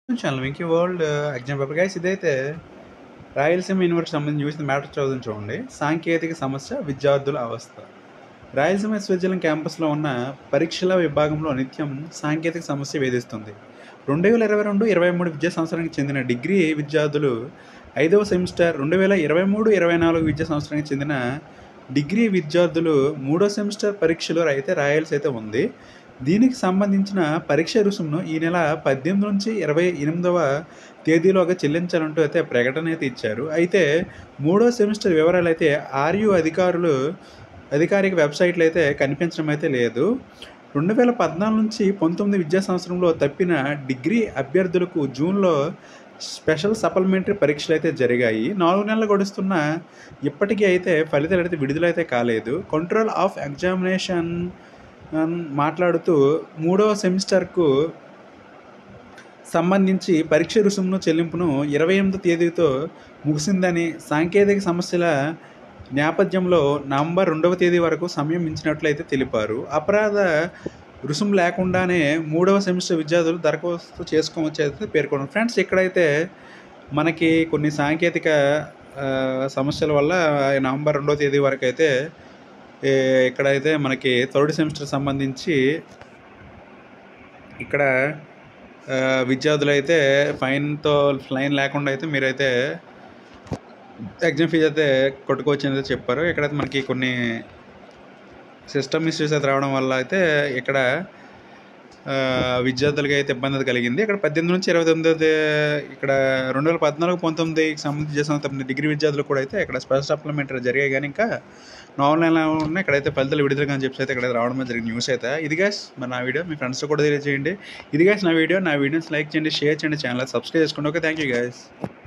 channel Venky world exam paper guys ఇదైతే Rayalaseema university సంబంధించి చూసిన మ్యాటర్ చదువుని చూడండి సాంకేతిక సమస్య విద్యార్థుల అవస్థ రాయలసీమ విశ్వవిద్యాలయం క్యాంపస్లో ఉన్న పరీక్షల విభాగంలో నిత్యం సాంకేతిక సమస్య వేధిస్తుంది రెండు వేల ఇరవై రెండు ఇరవై మూడు విద్యా సంవత్సరానికి చెందిన డిగ్రీ విద్యార్థులు ఐదవ సెమిస్టర్ రెండు వేల ఇరవై మూడు ఇరవై నాలుగు విద్యా సంవత్సరానికి చెందిన డిగ్రీ విద్యార్థులు మూడో సెమిస్టర్ పరీక్షలు అయితే రాయాల్సి అయితే ఉంది దీనికి సంబంధించిన పరీక్ష రుసుమును ఈ నెల పద్దెనిమిది నుంచి ఇరవై ఎనిమిదవ తేదీలోగా చెల్లించాలంటూ అయితే ప్రకటన అయితే ఇచ్చారు అయితే మూడో సెమిస్టర్ వివరాలు అయితే ఆర్యు అధికారులు అధికారిక వెబ్సైట్లు అయితే కనిపించడం అయితే లేదు రెండు వేల పద్నాలుగు నుంచి పంతొమ్మిది విద్యా సంవత్సరంలో తప్పిన డిగ్రీ అభ్యర్థులకు జూన్లో స్పెషల్ సప్లిమెంటరీ పరీక్షలు అయితే జరిగాయి నాలుగు నెలలు గడుస్తున్న ఇప్పటికీ అయితే ఫలితాలు అయితే విడుదలైతే కాలేదు కంట్రోల్ ఆఫ్ ఎగ్జామినేషన్ మాట్లాడుతూ మూడవ సెమిస్టర్కు సంబంధించి పరీక్ష రుసుమును చెల్లింపును ఇరవై ఎనిమిదో తేదీతో ముగిసిందని సాంకేతిక సమస్యల నేపథ్యంలో నవంబర్ రెండవ తేదీ వరకు సమయం ఇచ్చినట్లయితే తెలిపారు అపరాధ రుసుము లేకుండానే మూడవ సెమిస్టర్ విద్యార్థులు దరఖాస్తు చేసుకోవచ్చు అయితే పేర్కొన్నారు ఫ్రెండ్స్ ఇక్కడైతే మనకి కొన్ని సాంకేతిక ఆ, సమస్యల వల్ల నవంబర్ రెండవ తేదీ వరకు అయితే ఏ, ఇక్కడైతే మనకి థర్డ్ సెమిస్టర్ సంబంధించి ఇక్కడ ఆ, విద్యార్థులు అయితే ఫైన్తో ఫైన్ లేకుండా అయితే మీరైతే ఎగ్జామ్ ఫీజు అయితే కొట్టుకోవచ్చు అని అయితే చెప్పారు ఇక్కడైతే మనకి కొన్ని సిస్టమ్ ఇష్యూస్ అయితే రావడం వల్ల అయితే ఇక్కడ ఆ, విద్యార్థులకి అయితే ఇబ్బంది అయితే కలిగింది ఇక్కడ పద్దెనిమిది నుంచి ఇరవై తొమ్మిది ఇక్కడ రెండు వేల పద్నాలుగు పంతొమ్మిదికి సంబంధించి చేసిన తొమ్మిది డిగ్రీ విద్యార్థులు కూడా అయితే ఇక్కడ స్పెషల్ సప్లిమెంటరీ జరిగాయి కానీ ఇంకా నార్మల్ ఎలా ఉన్నాయి ఇక్కడైతే ఫలితాలు విడుదల కానీ చెప్పి అయితే ఇక్కడ రావడం జరిగిన న్యూస్ అయితే ఇది గ్యాస్ మరి నా వీడియో మీ ఫ్రెండ్స్ కూడా తెలియజేయండి ఇది గ్యాస్ నా వీడియో నా వీడియోస్ లైక్ చేయండి షేర్ చేయండి ఛానల్ సబ్స్క్రైబ్ చేసుకోండి ఓకే థ్యాంక్ యూ గ్యాస్